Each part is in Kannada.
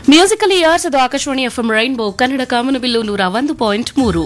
ಮ್ಯೂಸಿಕಲ್ ಇಯರ್ಸ್ ಅದು ಆಕಾಶವಾಣಿ ಎಫ್ಎಂ ರೈನ್ಬೋ ಕನ್ನಡ ಕಾಮನಬಿಲ್ಲು ನೂರ ಒಂದು ಪಾಯಿಂಟ್ ಮೂರು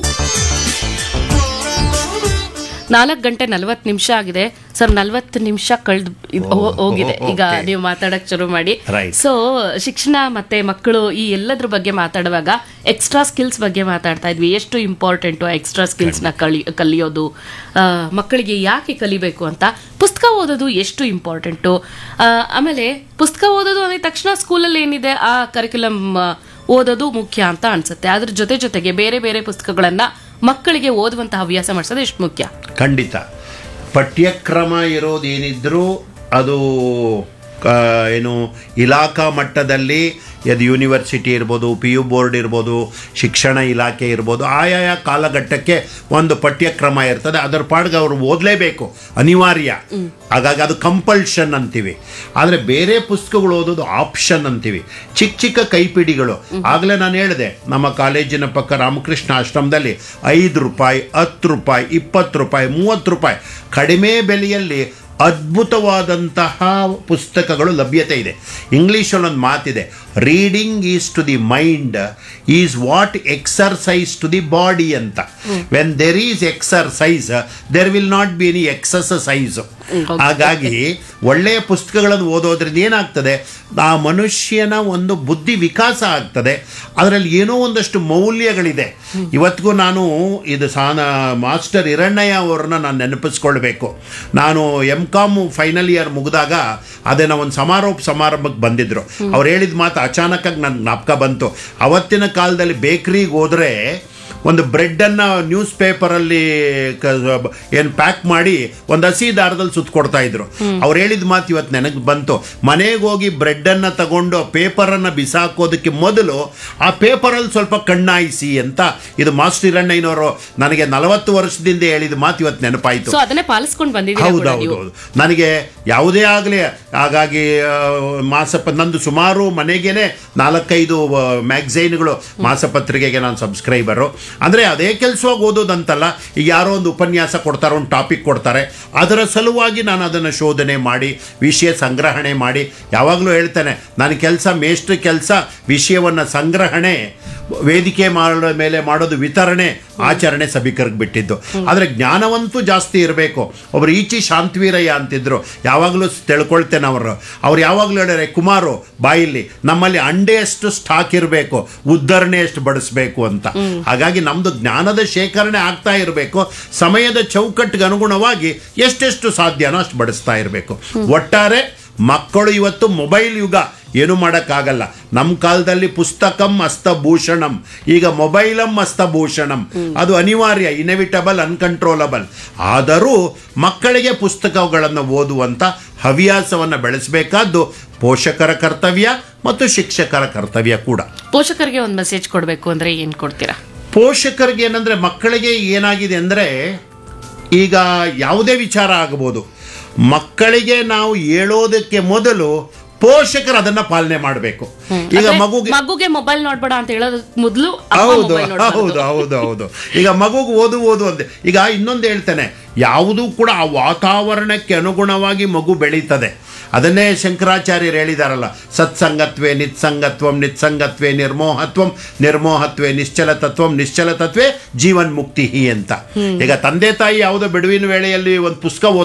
ನಾಲ್ಕು ಗಂಟೆ ನಲವತ್ತು ನಿಮಿಷ ಆಗಿದೆ ಸರ್ ನಲವತ್ತು ನಿಮಿಷ ಕಳೆದು ಹೋಗಿದೆ ಓ, ಈಗ okay. ನೀವು ಮಾತಾಡಕ್ ಶುರು ಮಾಡಿ Right. ಸೊ ಶಿಕ್ಷಣ ಮತ್ತೆ ಮಕ್ಕಳು ಈ ಎಲ್ಲದ್ರ ಬಗ್ಗೆ ಮಾತಾಡುವಾಗ ಎಕ್ಸ್ಟ್ರಾ ಸ್ಕಿಲ್ಸ್ ಬಗ್ಗೆ ಮಾತಾಡ್ತಾ ಇದ್ವಿ ಎಷ್ಟು ಇಂಪಾರ್ಟೆಂಟು ಎಕ್ಸ್ಟ್ರಾ ಸ್ಕಿಲ್ಸ್ ನ ಕಲಿ ಕಲಿಯೋದು ಆ, ಮಕ್ಕಳಿಗೆ ಯಾಕೆ ಕಲಿಬೇಕು ಅಂತ ಪುಸ್ತಕ ಓದೋದು ಎಷ್ಟು ಇಂಪಾರ್ಟೆಂಟು ಆಮೇಲೆ ಪುಸ್ತಕ ಓದೋದು ಅಂದ ತಕ್ಷಣ ಸ್ಕೂಲಲ್ಲಿ ಏನಿದೆ ಆ ಕರಿಕ್ಯುಲಮ್ ಓದೋದು ಮುಖ್ಯ ಅಂತ ಅನ್ಸುತ್ತೆ ಅದ್ರ ಜೊತೆ ಜೊತೆಗೆ ಬೇರೆ ಬೇರೆ ಪುಸ್ತಕಗಳನ್ನ ಮಕ್ಕಳಿಗೆ ಓದುವಂತ ಹವ್ಯಾಸ ಮಾಡಿಸೋದು ಎಷ್ಟು ಮುಖ್ಯ ಖಂಡಿತ ಪಠ್ಯಕ್ರಮ ಇರೋದೇನಿದ್ರೂ ಅದು ಆ, ಏನು ಇಲಾಖಾ ಮಟ್ಟದಲ್ಲಿ ಅದು ಯೂನಿವರ್ಸಿಟಿ ಇರ್ಬೋದು ಪಿ ಯು ಬೋರ್ಡ್ ಇರ್ಬೋದು ಶಿಕ್ಷಣ ಇಲಾಖೆ ಇರ್ಬೋದು ಆಯಾಯ ಕಾಲಘಟ್ಟಕ್ಕೆ ಒಂದು ಪಠ್ಯಕ್ರಮ ಇರ್ತದೆ ಅದರ ಪಾಡ್ಗೆ ಅವರು ಓದಲೇಬೇಕು ಅನಿವಾರ್ಯ ಹಾಗಾಗಿ ಅದು ಕಂಪಲ್ಷನ್ ಅಂತೀವಿ ಆದರೆ ಬೇರೆ ಪುಸ್ತಕಗಳು ಓದೋದು ಆಪ್ಷನ್ ಅಂತೀವಿ ಚಿಕ್ಕ ಚಿಕ್ಕ ಕೈಪಿಡಿಗಳು ಆಗಲೇ ನಾನು ಹೇಳಿದೆ ನಮ್ಮ ಕಾಲೇಜಿನ ಪಕ್ಕ ರಾಮಕೃಷ್ಣ ಆಶ್ರಮದಲ್ಲಿ ಐದು ರೂಪಾಯಿ ಹತ್ತು ರೂಪಾಯಿ ಇಪ್ಪತ್ತು ರೂಪಾಯಿ ಮೂವತ್ತು ರೂಪಾಯಿ ಕಡಿಮೆ ಬೆಲೆಯಲ್ಲಿ ಅದ್ಭುತವಾದಂತಹ ಪುಸ್ತಕಗಳು ಲಭ್ಯತೆ ಇದೆ ಇಂಗ್ಲೀಷಲ್ಲಿ ಒಂದು ಮಾತಿದೆ reading is to the mind is what exercise to the body ಅಂತ when there is exercise there will not be any exercise ಹಾಗಾಗಿ ಒಳ್ಳೆಯ ಪುಸ್ತಕಗಳನ್ನು ಓದೋದ್ರಿಂದ ಏನಾಗ್ತದೆ ಆ ಮನುಷ್ಯನ ಒಂದು ಬುದ್ಧಿ ವಿಕಾಸ ಆಗ್ತದೆ ಅದರಲ್ಲಿ ಏನೋ ಒಂದಷ್ಟು ಮೌಲ್ಯಗಳಿದೆ ಇವತ್ತಿಗೂ ನಾನು ಇದು ಸಾನ ಮಾಸ್ಟರ್ ಹಿರಣ್ಣಯ್ಯ ಅವ್ರನ್ನ ನಾನು ನೆನಪಿಸ್ಕೊಳ್ಬೇಕು ನಾನು ಎಮ್ ಕಾಮ್ ಫೈನಲ್ ಇಯರ್ ಮುಗಿದಾಗ ಅದೇನೋ ಒಂದು ಸಮಾರೋಪ ಸಮಾರಂಭಕ್ಕೆ ಬಂದಿದ್ರು ಅವ್ರು ಹೇಳಿದ ಮಾತು ಅಚಾನಕ್ಕಾಗಿ ನನ್ನ ಜ್ಞಾಪಕ ಬಂತು ಅವತ್ತಿನ ಕಾಲದಲ್ಲಿ ಬೇಕ್ರಿಗೆ ಹೋದರೆ ಒಂದು ಬ್ರೆಡ್ಡನ್ನು ನ್ಯೂಸ್ ಪೇಪರಲ್ಲಿ ಏನು ಪ್ಯಾಕ್ ಮಾಡಿ ಒಂದು ಹಸಿ ದಾರದಲ್ಲಿ ಸುತ್ತಕೊಡ್ತಾ ಇದ್ರು ಅವ್ರು ಹೇಳಿದ ಮಾತು ಇವತ್ತು ನನಗೆ ಬಂತು ಮನೆಗೆ ಹೋಗಿ ಬ್ರೆಡ್ಡನ್ನು ತಗೊಂಡು ಪೇಪರನ್ನು ಬಿಸಾಕೋದಕ್ಕೆ ಮೊದಲು ಆ ಪೇಪರಲ್ಲಿ ಸ್ವಲ್ಪ ಕಣ್ಣಾಯಿಸಿ ಅಂತ ಇದು ಮಾಸ್ಟರ್ ಹಿರಣ್ಣಯ್ಯನವರು ನನಗೆ ನಲವತ್ತು ವರ್ಷದಿಂದ ಹೇಳಿದ ಮಾತು ಇವತ್ತು ನೆನಪಾಯಿತು ಸೊ ಅದನ್ನೇ ಪಾಲಿಸ್ಕೊಂಡು ಹೌದು ಬಂದಿದ್ದೀರಾ ಕೂಡ ಹೌದು ನೀವು ಹೌದು ನನಗೆ ಯಾವುದೇ ಆಗಲಿ ಹಾಗಾಗಿ ಆ, ಮಾಸಪ ನಂದು ಸುಮಾರು ಮನೆಗೇನೆ ನಾಲ್ಕೈದು ಮ್ಯಾಗ್ಝೈನ್ಗಳು ಮಾಸಪತ್ರಿಕೆಗೆ ನಾನು ಸಬ್ಸ್ಕ್ರೈಬರು ಅಂದರೆ ಅದೇ ಕೆಲಸವಾಗಿ ಓದೋದಂತಲ್ಲ ಈಗ ಯಾರೋ ಒಂದು ಉಪನ್ಯಾಸ ಕೊಡ್ತಾರೆ ಒಂದು ಟಾಪಿಕ್ ಕೊಡ್ತಾರೆ ಅದರ ಸಲುವಾಗಿ ನಾನು ಅದನ್ನು ಶೋಧನೆ ಮಾಡಿ ವಿಷಯ ಸಂಗ್ರಹಣೆ ಮಾಡಿ ಯಾವಾಗಲೂ ಹೇಳ್ತೇನೆ ನನ್ನ ಕೆಲಸ ಮೇಷ್ಟ್ರ ಕೆಲಸ ವಿಷಯವನ್ನು ಸಂಗ್ರಹಣೆ ವೇದಿಕೆ ಮಾಡೋ ಮೇಲೆ ಮಾಡೋದು ವಿತರಣೆ ಆಚರಣೆ ಸಭಿಕರಿಗೆ ಬಿಟ್ಟಿದ್ದು ಆದರೆ ಜ್ಞಾನವಂತೂ ಜಾಸ್ತಿ ಇರಬೇಕು ಒಬ್ರು ಈಚಿ ಶಾಂತವೀರಯ್ಯ ಅಂತಿದ್ರು ಯಾವಾಗಲೂ ತಿಳ್ಕೊಳ್ತೇನೆ ಅವರು ಅವ್ರು ಯಾವಾಗಲೂ ಹೇಳ್ಯಾರೆ ಕುಮಾರು ಬಾಯಿಲಿ ನಮ್ಮಲ್ಲಿ ಅಂಡೆಯಷ್ಟು ಸ್ಟಾಕ್ ಇರಬೇಕು ಉದ್ಧರಣೆಯಷ್ಟು ಬಡಿಸ್ಬೇಕು ಅಂತ ಹಾಗಾಗಿ ನಮ್ಮದು ಜ್ಞಾನದ ಶೇಖರಣೆ ಆಗ್ತಾ ಇರಬೇಕು ಸಮಯದ ಚೌಕಟ್ಟಿಗೆ ಅನುಗುಣವಾಗಿ ಎಷ್ಟೆಷ್ಟು ಸಾಧ್ಯನೋ ಅಷ್ಟು ಬಡಿಸ್ತಾ ಇರಬೇಕು ಒಟ್ಟಾರೆ ಮಕ್ಕಳು ಇವತ್ತು ಮೊಬೈಲ್ ಯುಗ ಏನು ಮಾಡೋಕ್ಕಾಗಲ್ಲ ನಮ್ಮ ಕಾಲದಲ್ಲಿ ಪುಸ್ತಕಂ ಹಸ್ತಭೂಷಣಂ ಈಗ ಮೊಬೈಲಂ ಹಸ್ತಭೂಷಣಂ ಅದು ಅನಿವಾರ್ಯ ಇನೆವಿಟಬಲ್ ಅನ್ಕಂಟ್ರೋಲಬಲ್ ಆದರೂ ಮಕ್ಕಳಿಗೆ ಪುಸ್ತಕಗಳನ್ನು ಓದುವಂಥ ಹವ್ಯಾಸವನ್ನು ಬೆಳೆಸಬೇಕಾದ್ದು ಪೋಷಕರ ಕರ್ತವ್ಯ ಮತ್ತು ಶಿಕ್ಷಕರ ಕರ್ತವ್ಯ ಕೂಡ ಪೋಷಕರಿಗೆ ಒಂದು ಮೆಸೇಜ್ ಕೊಡಬೇಕು ಅಂದ್ರೆ ಏನ್ ಕೊಡ್ತೀರಾ ಪೋಷಕರಿಗೆ ಏನಂದ್ರೆ ಮಕ್ಕಳಿಗೆ ಏನಾಗಿದೆ ಅಂದರೆ ಈಗ ಯಾವುದೇ ವಿಚಾರ ಆಗಬಹುದು ಮಕ್ಕಳಿಗೆ ನಾವು ಹೇಳೋದಕ್ಕೆ ಮೊದಲು ಪೋಷಕರು ಅದನ್ನ ಪಾಲನೆ ಮಾಡಬೇಕು ಈಗ ಅಂದ್ರೆ ಮಗುಗೆ ಮಗುಗೆ ಮೊಬೈಲ್ ನೋಡ್ಬೇಡ ಅಂತ ಹೇಳೋದಕ್ ಮೊದಲು ಹೌದು ಹೌದು ಹೌದು ಹೌದು ಈಗ ಮಗುಗೆ ಓದು ಓದು ಅಂದೆ ಈಗ ಇನ್ನೊಂದು ಹೇಳ್ತೇನೆ ಯಾವುದೂ ಕೂಡ ಆ ವಾತಾವರಣಕ್ಕೆ ಅನುಗುಣವಾಗಿ ಮಗು ಬೆಳೀತದೆ ಅದನ್ನೇ ಶಂಕರಾಚಾರ್ಯರು ಹೇಳಿದಾರಲ್ಲ ಸತ್ಸಂಗತ್ವೇ ನಿತ್ಸಂಗತ್ವಂ ನಿತ್ಸಂಗತ್ವೇ ನಿರ್ಮೋಹತ್ವಂ ನಿರ್ಮೋಹತ್ವೇ ನಿಶ್ಚಲ ತತ್ವಂ ನಿಶ್ಚಲ ತತ್ವೇ ಜೀವನ್ ಮುಕ್ತಿ ಅಂತ ಈಗ ತಂದೆ ತಾಯಿ ಯಾವುದೋ ಬಿಡುವಿನ ವೇಳೆಯಲ್ಲಿ ಒಂದು ಪುಸ್ತಕ